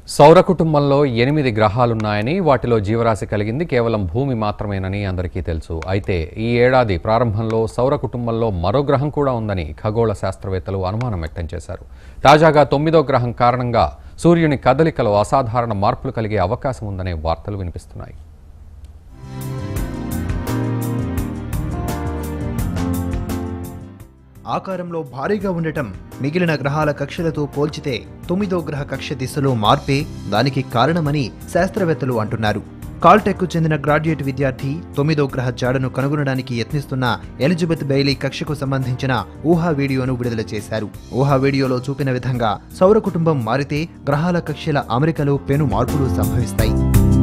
సౌర కుటుంబంలో ఎనిమిది గ్రహాలున్నాయని వాటిలో జీవరాశి కలిగింది కేవలం భూమి మాత్రమేనని అందరికీ తెలుసు అయితే ఈ ఏడాది ప్రారంభంలో సౌర కుటుంబంలో మరో గ్రహం కూడా ఉందని ఖగోళ శాస్త్రవేత్తలు అనుమానం వ్యక్తం చేశారు తాజాగా తొమ్మిదో గ్రహం కారణంగా సూర్యుని కదలికలో అసాధారణ మార్పులు కలిగే అవకాశం ఉందనే వార్తలు వినిపిస్తున్నాయి ఆకారంలో భారీగా ఉండటం మిగిలిన గ్రహాల కక్షలతో పోల్చితే తొమ్మిదో గ్రహ కక్ష దిశలో మార్పే దానికి కారణమని శాస్త్రవేత్తలు అంటున్నారు కాల్టెక్కు చెందిన గ్రాడ్యుయేట్ విద్యార్థి తొమ్మిదో గ్రహ జాడను కనుగొనడానికి యత్నిస్తున్న ఎలిజబెత్ బెయిలీ కక్షకు సంబంధించిన ఊహా వీడియోను విడుదల చేశారు ఊహా వీడియోలో చూపిన విధంగా సౌర కుటుంబం మారితే గ్రహాల కక్షల అమరికలో పెను మార్పులు సంభవిస్తాయి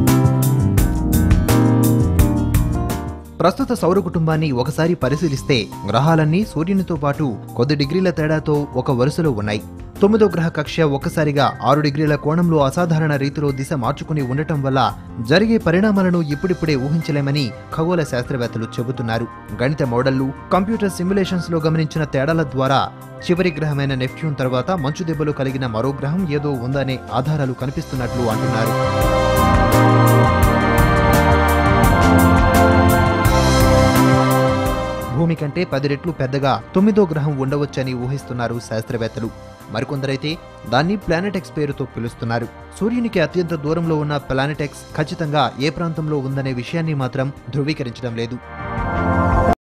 ప్రస్తుత సౌర కుటుంబాన్ని ఒకసారి పరిశీలిస్తే గ్రహాలన్నీ సూర్యునితో పాటు కొద్ది డిగ్రీల తేడాతో ఒక వరుసలో ఉన్నాయి తొమ్మిదో గ్రహ కక్ష ఒక్కసారిగా ఆరు డిగ్రీల కోణంలో అసాధారణ రీతిలో దిశ మార్చుకుని ఉండటం వల్ల జరిగే పరిణామాలను ఇప్పుడిప్పుడే ఊహించలేమని ఖగోళ శాస్త్రవేత్తలు చెబుతున్నారు గణిత మోడళ్లు కంప్యూటర్ సిమ్యులేషన్స్ లో గమనించిన తేడాల ద్వారా చివరి గ్రహమైన నెప్ట్యూన్ తర్వాత మంచు దెబ్బలు కలిగిన మరో గ్రహం ఏదో ఉందనే ఆధారాలు కనిపిస్తున్నట్లు అంటున్నారు భూమి కంటే పది రెట్లు పెద్దగా తొమ్మిదో గ్రహం ఉండవచ్చని ఊహిస్తున్నారు శాస్త్రవేత్తలు మరికొందరైతే దాన్ని ప్లానెటెక్స్ పేరుతో పిలుస్తున్నారు సూర్యునికి అత్యంత దూరంలో ఉన్న ప్లానెటెక్స్ ఖచ్చితంగా ఏ ప్రాంతంలో ఉందనే విషయాన్ని మాత్రం ధృవీకరించడం లేదు